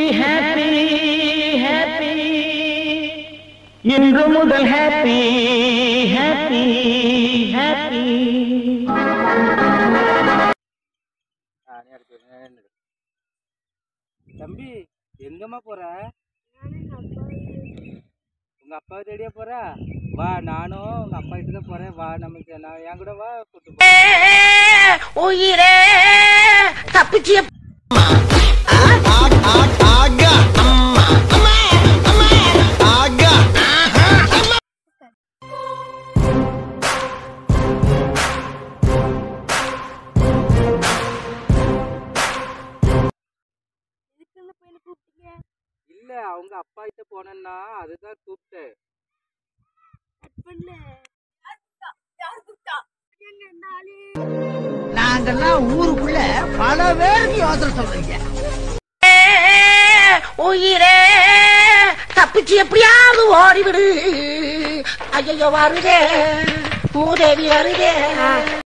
happy happy இன்று முதல் happy happy happy தம்பி எங்கம்மா போற உங்க அப்பா தேடியா போற வா நானும் உங்க அப்பா கிட்ட தான் போறேன் வா நமக்கு நான் என் கூட வா கூட்டு போ உயிரே தப்பிச்சு இல்ல அவங்க அப்பா கிட்ட போனேன்னா அதுதான் கூப்பிட்டேன் நாங்கெல்லாம் ஊருக்குள்ள பல பேருக்கு யோசனை சொல்றீங்க உயிரே தப்பிச்சு எப்படியாவது ஓடிவிடு ஐயோ வருதே மூதேவி வருதே